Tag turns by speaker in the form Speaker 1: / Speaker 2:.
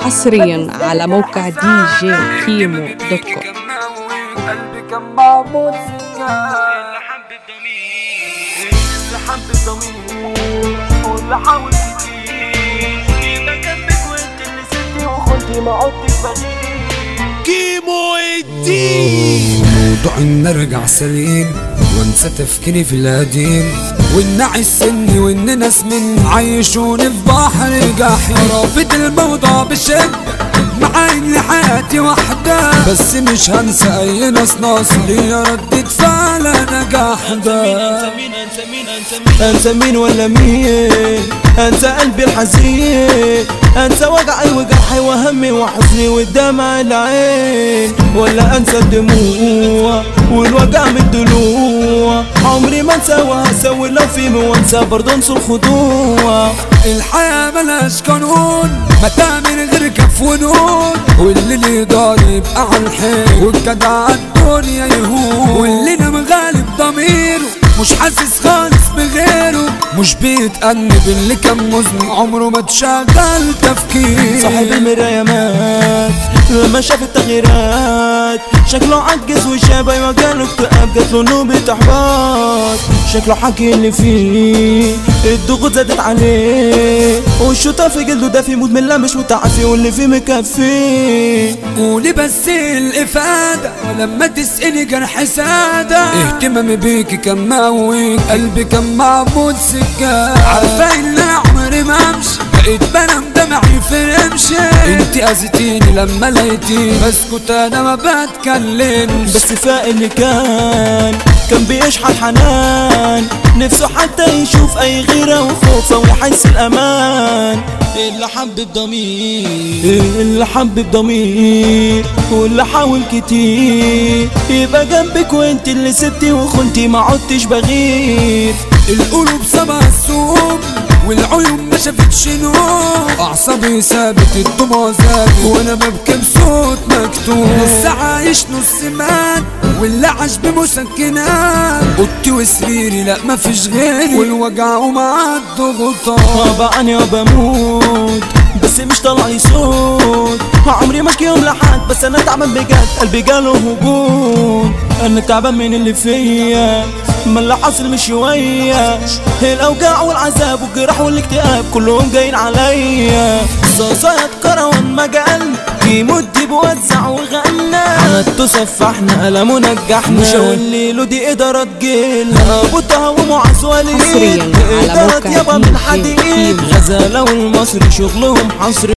Speaker 1: حصريا على موقع دي جي كيمو دوت كوم
Speaker 2: قلبي كان معمول سكان اللي حب بضمير اللي حب بضمير واللي حاول كتير يبقى جنبك وانت اللي سبتي وخنتي ما عدتش بغير
Speaker 3: كيمو الدين
Speaker 4: موضوع ان ارجع سليم وانسى تفكيري في القديم وان اعيش سني وان ناس من عايشوني في بحر جحيم رافض الموضوع بشدة مع ان حياتي واحدة بس مش هنسى اي ناس ناصري ردت فعل نجاح ده
Speaker 5: انسى مين ولا مين انسى قلبي الحزين انسى وجعي وجرحي وهمي وحزني والدمع العين ولا انسى الدموع والوجع من الضلوع عمري ما انسى وهسوي لو في وانسى برضه انسى الخضوع
Speaker 4: الحياة ملهاش قانون متى من غير كف ونون واللي اللي يقدر يبقى على الحيل والجدع الدنيا يهون واللي انا مغالب ضميره مش حاسس خالص بغيره مش بيتأنب اللي كان مذنب عمره ما اتشغل تفكير
Speaker 5: صاحب المراية مات لما شاف التغييرات شكله عجز وشاب ايوه جاله اكتئاب جاتله نوبة احباط شكله حكي اللي فيه الضغوط زادت عليه والشوطة في جلده ده في مدمن لا مش متعافي واللي فيه مكفيه
Speaker 4: قولي بس الإفادة لما تسألي جرح سادة اهتمامي بيكي كان مويك قلبي كان معمول سكان عارفة إن أنا عمري ما أمشي بقيت بنام دمعي في رمشي انت أذيتيني لما لقيتيني بسكت أنا ما بتكلمش
Speaker 5: بس فاق اللي كان كان بيشحن حنان نفسه حتى يشوف اي غيرة وخوف او يحس الامان اللي حب بضمير اللي حب بضمير واللي حاول كتير يبقى جنبك وانت اللي سبتي وخنتي ما عدتش بغير
Speaker 4: القلوب سبع السوم والعيون ما شافتش نور اعصابي ثابت الدموع زادت وانا ببكي بصوت مكتوب نص عايش نص مات واللي عاش بمسكنات اوضتي وسريري لا مفيش غيري والوجع ومع الضغوطات
Speaker 5: بقى انا بموت بس مش طالع لي صوت عمري ما يوم لحد بس انا تعبان بجد قلبي جاله هجوم انا تعبان من اللي فيا ما اللي حاصل مش شوية الاوجاع والعذاب والجراح والاكتئاب كلهم جايين عليا صاصات كروان مجال يمد بوزع وغنى عملته صفحنا قلمه نجحنا مش الليل دي ادارة جيل ابو طه ومعز وليد
Speaker 1: حصرياً على
Speaker 5: إدارة
Speaker 1: موقع
Speaker 5: يابا
Speaker 1: دي
Speaker 5: من
Speaker 1: جي
Speaker 5: حديد
Speaker 1: كيمو.
Speaker 5: غزالة والمصري شغلهم حصري